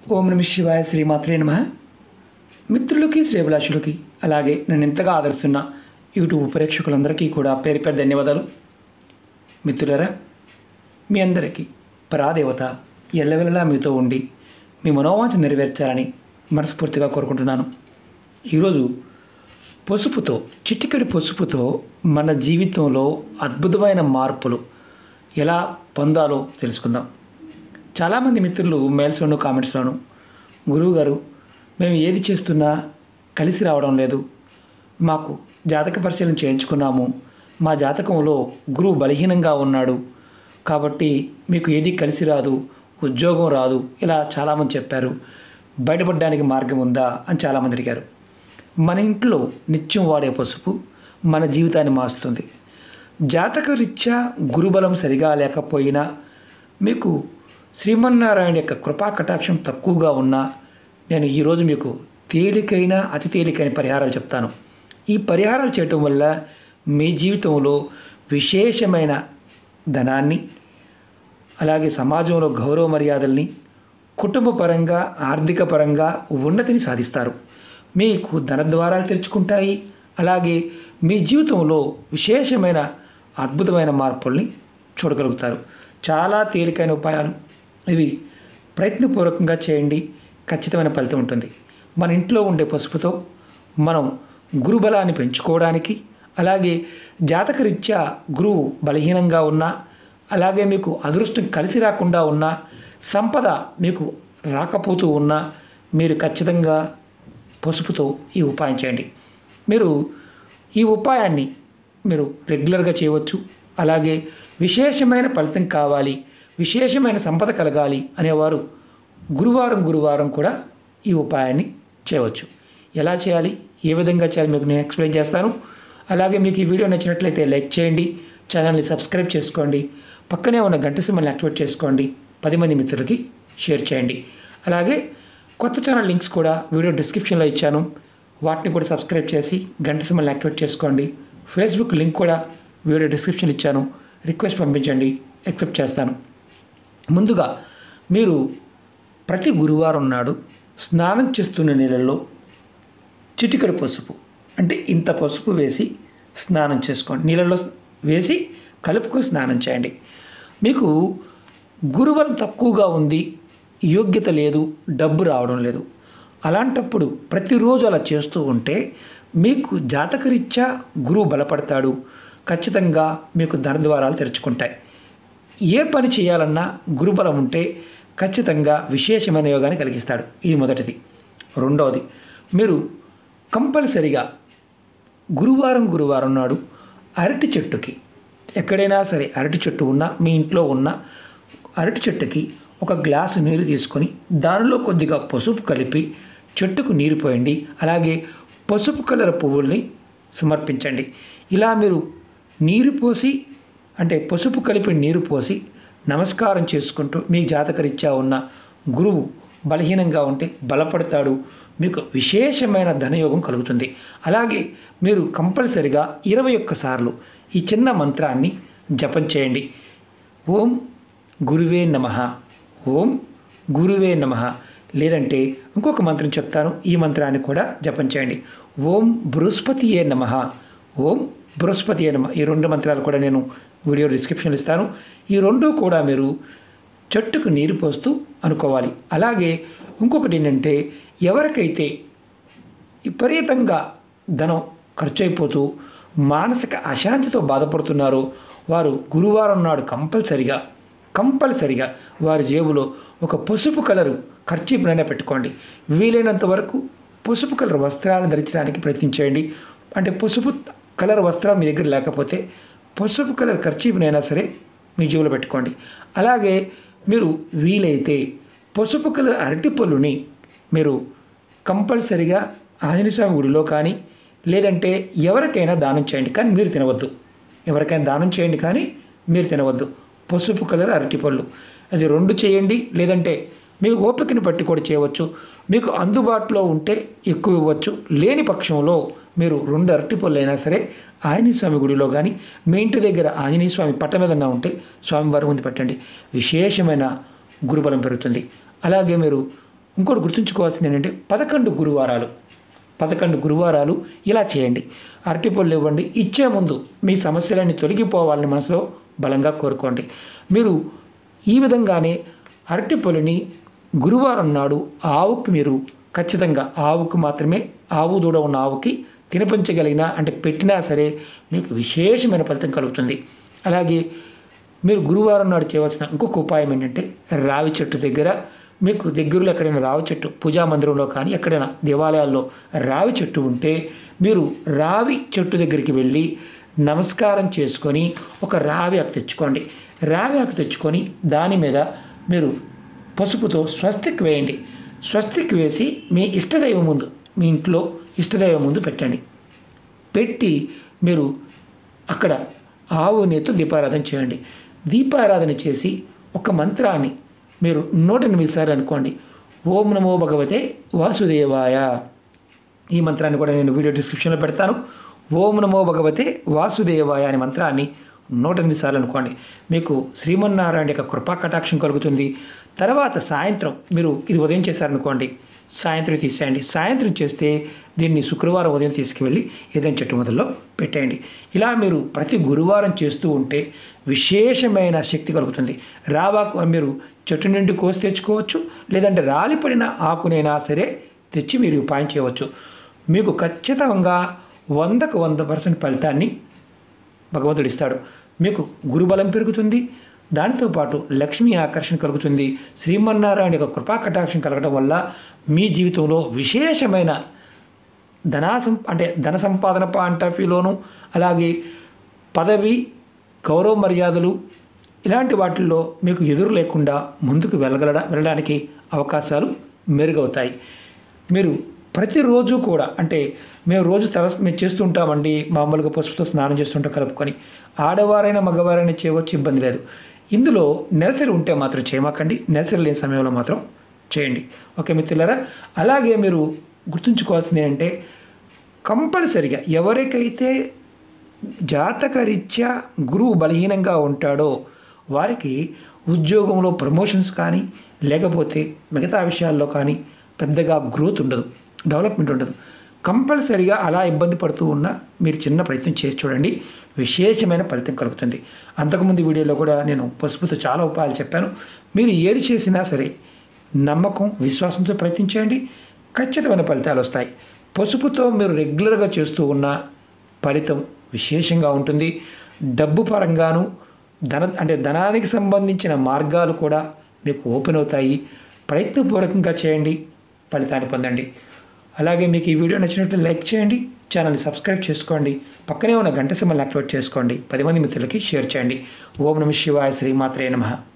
ఓం నమ శివాయ శ్రీమాత్రే నమ మిత్రులకి శ్రేభిలాషులకి అలాగే నన్ను ఎంతగా ఆదరిస్తున్న యూట్యూబ్ ప్రేక్షకులందరికీ కూడా పేరు పేరు ధన్యవాదాలు మిత్రులరా మీ అందరికీ పరాదేవత ఎల్లవెల్లలా మీతో ఉండి మీ మనోవాంఛ నెరవేర్చాలని మనస్ఫూర్తిగా కోరుకుంటున్నాను ఈరోజు పసుపుతో చిటికెడి పసుపుతో మన జీవితంలో అద్భుతమైన మార్పులు ఎలా పొందాలో తెలుసుకుందాం చాలామంది మిత్రులు మెయిల్స్లోను కామెంట్స్లోను గురువుగారు మేము ఏది చేస్తున్నా కలిసి రావడం లేదు మాకు జాతక పరిశీలన చేయించుకున్నాము మా జాతకంలో గురువు బలహీనంగా ఉన్నాడు కాబట్టి మీకు ఏది కలిసి రాదు ఉద్యోగం రాదు ఇలా చాలామంది చెప్పారు బయటపడడానికి మార్గం ఉందా అని చాలామంది అడిగారు మన ఇంట్లో నిత్యం వాడే పసుపు మన జీవితాన్ని మారుస్తుంది జాతక రీత్యా గురుబలం సరిగా లేకపోయినా మీకు శ్రీమన్నారాయణ యొక్క కృపా కటాక్షం తక్కువగా ఉన్నా నేను ఈరోజు మీకు తేలికైన అతి తేలికైన పరిహారాలు చెప్తాను ఈ పరిహారాలు చేయటం వల్ల మీ జీవితంలో విశేషమైన ధనాన్ని అలాగే సమాజంలో గౌరవ మర్యాదల్ని కుటుంబ పరంగా ఆర్థిక పరంగా ఉన్నతిని సాధిస్తారు మీకు ధన ద్వారాలు తెరుచుకుంటాయి అలాగే మీ జీవితంలో విశేషమైన అద్భుతమైన మార్పుల్ని చూడగలుగుతారు చాలా తేలికైన ఉపాయాలు ఇవి ప్రయత్నపూర్వకంగా చేయండి ఖచ్చితమైన ఫలితం ఉంటుంది మన ఇంట్లో ఉండే పసుపుతో మనం గురుబలాన్ని పెంచుకోవడానికి అలాగే జాతకరీత్యా గురువు బలహీనంగా ఉన్నా అలాగే మీకు అదృష్టం కలిసి రాకుండా ఉన్నా సంపద మీకు రాకపోతూ ఉన్నా మీరు ఖచ్చితంగా పసుపుతో ఈ ఉపాయం చేయండి మీరు ఈ ఉపాయాన్ని మీరు రెగ్యులర్గా చేయవచ్చు అలాగే విశేషమైన ఫలితం కావాలి విశేషమైన సంపద కలగాలి అనేవారు గురువారం గురువారం కూడా ఈ ఉపాయాన్ని చేయవచ్చు ఎలా చేయాలి ఏ విధంగా చేయాలి మీకు నేను ఎక్స్ప్లెయిన్ చేస్తాను అలాగే మీకు ఈ వీడియో నచ్చినట్లయితే లైక్ చేయండి ఛానల్ని సబ్స్క్రైబ్ చేసుకోండి పక్కనే ఉన్న గంట సింబల్ని యాక్టివేట్ చేసుకోండి పది మంది మిత్రులకి షేర్ చేయండి అలాగే కొత్త ఛానల్ లింక్స్ కూడా వీడియో డిస్క్రిప్షన్లో ఇచ్చాను వాటిని కూడా సబ్స్క్రైబ్ చేసి గంట సింబల్ని యాక్టివేట్ చేసుకోండి ఫేస్బుక్ లింక్ కూడా వీడియో డిస్క్రిప్షన్ ఇచ్చాను రిక్వెస్ట్ పంపించండి యాక్సెప్ట్ చేస్తాను ముందుగా మీరు ప్రతి గురువారం నాడు స్నానం చేస్తున్న నీళ్ళల్లో చిటికెడు పసుపు అంటే ఇంత పసుపు వేసి స్నానం చేసుకోండి నీళ్ళలో వేసి కలుపుకొని స్నానం చేయండి మీకు గురుబలం తక్కువగా ఉంది యోగ్యత లేదు డబ్బు రావడం లేదు అలాంటప్పుడు ప్రతిరోజు అలా చేస్తూ ఉంటే మీకు జాతకరీత్యా గురువు బలపడతాడు ఖచ్చితంగా మీకు ధనద్వారాలు తెరుచుకుంటాయి ఏ పని చేయాలన్నా గురుబలం ఉంటే ఖచ్చితంగా విశేషమైన యోగాన్ని కలిగిస్తాడు ఇది మొదటిది రెండవది మీరు కంపల్సరిగా గురువారం గురువారం నాడు అరటి చెట్టుకి ఎక్కడైనా సరే అరటి చెట్టు ఉన్నా మీ ఇంట్లో ఉన్న అరటి చెట్టుకి ఒక గ్లాసు నీరు తీసుకొని దానిలో కొద్దిగా పసుపు కలిపి చెట్టుకు నీరు పోయండి అలాగే పసుపు కలర్ పువ్వుల్ని సమర్పించండి ఇలా మీరు నీరు పోసి అంటే పసుపు కలిపి నీరు పోసి నమస్కారం చేసుకుంటూ మీ జాతకరీత్యా ఉన్న గురువు బలహీనంగా ఉంటే బలపడతాడు మీకు విశేషమైన ధనయోగం కలుగుతుంది అలాగే మీరు కంపల్సరిగా ఇరవై ఒక్కసార్లు ఈ చిన్న మంత్రాన్ని జపం చేయండి ఓం గురువే నమ ఓం గురువే నమ లేదంటే ఇంకొక మంత్రం చెప్తాను ఈ మంత్రాన్ని కూడా జపం చేయండి ఓం బృహస్పతియే నమ ఓం బృహస్పతియే నమ ఈ రెండు మంత్రాలు కూడా నేను వీడియో డిస్క్రిప్షన్లో ఇస్తాను ఈ రెండు కూడా మీరు చెట్టుకు నీరు పోస్తూ అనుకోవాలి అలాగే ఇంకొకటి ఏంటంటే ఎవరికైతే విపరీతంగా ధనం ఖర్చు అయిపోతూ మానసిక అశాంతితో బాధపడుతున్నారో వారు గురువారం నాడు కంపల్సరిగా కంపల్సరిగా వారి జేబులో ఒక పసుపు కలరు ఖర్చీపునైనా పెట్టుకోండి వీలైనంత వరకు పసుపు కలర్ వస్త్రాలను ధరించడానికి ప్రయత్నించండి అంటే పసుపు కలర్ వస్త్రం మీ దగ్గర లేకపోతే పసుపు కలర్ ఖర్చీపునైనా సరే మీ జేబులో పెట్టుకోండి అలాగే మీరు వీలైతే పసుపు కలర్ అరటి పళ్ళుని మీరు కంపల్సరిగా ఆంజనేయ స్వామి గుడిలో కానీ లేదంటే ఎవరికైనా దానం చేయండి కానీ మీరు తినవద్దు ఎవరికైనా దానం చేయండి కానీ మీరు తినవద్దు పసుపు కలర్ అరటిపళ్ళు అది రెండు చేయండి లేదంటే మీకు ఓపికని బట్టి కూడా చేయవచ్చు మీకు అందుబాటులో ఉంటే ఎక్కువ ఇవ్వచ్చు లేని పక్షంలో మీరు రెండు అరటిపళ్ళు అయినా సరే ఆంజనేయ స్వామి గుడిలో కానీ మీ ఇంటి దగ్గర ఆంజనేయ స్వామి పట్ట మీద ఉంటే స్వామివారి ముందు పెట్టండి విశేషమైన గురుబలం పెరుగుతుంది అలాగే మీరు ఇంకోటి గుర్తుంచుకోవాల్సింది ఏంటంటే పదకొండు గురువారాలు పదకొండు గురువారాలు ఇలా చేయండి అరటిపళ్ళు ఇవ్వండి ఇచ్చే ముందు మీ సమస్యలన్నీ తొలగిపోవాలని మనసులో బలంగా కోరుకోండి మీరు ఈ విధంగానే అరటిపళ్ళని గురువారం నాడు ఆవుకి మీరు ఖచ్చితంగా ఆవుకు మాత్రమే ఆవు దూడ ఉన్న ఆవుకి తినిపించగలిగినా అంటే పెట్టినా సరే మీకు విశేషమైన ఫలితం కలుగుతుంది అలాగే మీరు గురువారం నాడు చేయవలసిన ఇంకొక ఉపాయం ఏంటంటే రావి చెట్టు దగ్గర మీకు దగ్గరలో ఎక్కడైనా రావి చెట్టు పూజా మందిరంలో కానీ ఎక్కడైనా దేవాలయాల్లో రావి చెట్టు ఉంటే మీరు రావి చెట్టు దగ్గరికి వెళ్ళి నమస్కారం చేసుకొని ఒక రావి ఆకు తెచ్చుకోండి రావి ఆకు తెచ్చుకొని దాని మీద మీరు పసుపుతో స్వస్తిక్ వేయండి స్వస్తిక్ వేసి మీ ఇష్టదైవం ముందు మీ ఇంట్లో ఇష్టదైవం ముందు పెట్టండి పెట్టి మీరు అక్కడ ఆవు నేతో దీపారాధన చేయండి దీపారాధన చేసి ఒక మంత్రాన్ని మీరు నూట ఎనిమిది సార్లు అనుకోండి ఓం నమో భగవతే వాసుదేవాయ ఈ మంత్రాన్ని కూడా నేను వీడియో డిస్క్రిప్షన్లో పెడతాను ఓం నమో భగవతే వాసుదేవాయ అనే మంత్రాన్ని నూట ఎనిమిది సార్లు అనుకోండి మీకు శ్రీమన్నారాయణ యొక్క కృపా కటాక్షం కలుగుతుంది తర్వాత సాయంత్రం మీరు ఇది ఉదయం చేశారనుకోండి సాయంత్రం తీసేయండి సాయంత్రం చేస్తే దీన్ని శుక్రవారం ఉదయం తీసుకువెళ్ళి ఏదైనా చెట్టు మొదల్లో పెట్టేయండి ఇలా మీరు ప్రతి గురువారం చేస్తూ ఉంటే విశేషమైన శక్తి కలుగుతుంది రావాకు మీరు చెట్టు నుండి కోసి తెచ్చుకోవచ్చు లేదంటే రాలిపడిన ఆకునైనా సరే తెచ్చి మీరు ఉపాయం చేయవచ్చు మీకు ఖచ్చితంగా వందకు వంద పర్సెంట్ ఫలితాన్ని భగవంతుడు ఇస్తాడు మీకు గురుబలం పెరుగుతుంది దానితో పాటు లక్ష్మీ ఆకర్షణ కలుగుతుంది శ్రీమన్నారాయణ యొక్క కృపా కటాక్షం కలగడం వల్ల మీ జీవితంలో విశేషమైన ధనాసం అంటే ధన సంపాదన పాయింట్ ఆఫ్ వ్యూలోను అలాగే పదవి గౌరవ మర్యాదలు ఇలాంటి వాటిల్లో మీకు ఎదురు లేకుండా ముందుకు వెళ్ళగల వెళ్ళడానికి అవకాశాలు మెరుగవుతాయి మీరు ప్రతిరోజు కూడా అంటే మేము రోజు తల మేము చేస్తుంటామండి మామూలుగా పసుపుతో స్నానం చేస్తుంటాం కలుపుకొని ఆడవారైనా మగవారైనా చేయవచ్చు ఇబ్బంది లేదు ఇందులో నెలసరి ఉంటే మాత్రం చేయమాకండి నెలసరి లేని సమయంలో మాత్రం చేయండి ఓకే మిత్రులారా అలాగే మీరు గుర్తుంచుకోవాల్సింది ఏంటంటే కంపల్సరిగా ఎవరికైతే జాతకరీత్యా గురువు బలహీనంగా ఉంటాడో వారికి ఉద్యోగంలో ప్రమోషన్స్ కానీ లేకపోతే మిగతా విషయాల్లో కానీ పెద్దగా గ్రోత్ ఉండదు డెవలప్మెంట్ ఉండదు కంపల్సరిగా అలా ఇబ్బంది పడుతూ ఉన్నా మీరు చిన్న ప్రయత్నం చేసి చూడండి విశేషమైన ఫలితం కలుగుతుంది అంతకుముందు వీడియోలో కూడా నేను పసుపుతో చాలా ఉపాయాలు చెప్పాను మీరు ఏది చేసినా సరే నమ్మకం విశ్వాసంతో ప్రయత్నించండి ఖచ్చితమైన ఫలితాలు వస్తాయి పసుపుతో మీరు రెగ్యులర్గా చేస్తూ ఉన్న ఫలితం విశేషంగా ఉంటుంది డబ్బు పరంగాను ధన అంటే ధనానికి సంబంధించిన మార్గాలు కూడా మీకు ఓపెన్ అవుతాయి ప్రయత్నపూర్వకంగా చేయండి ఫలితాన్ని పొందండి అలాగే మీకు ఈ వీడియో నచ్చినట్లు లైక్ చేయండి ఛానల్ని సబ్స్క్రైబ్ చేసుకోండి పక్కనే ఉన్న గంట సింబల్ యాక్టివేట్ చేసుకోండి పది మంది మిత్రులకి షేర్ చేయండి ఓం నమ శివాయ శ్రీమాత్రే నమః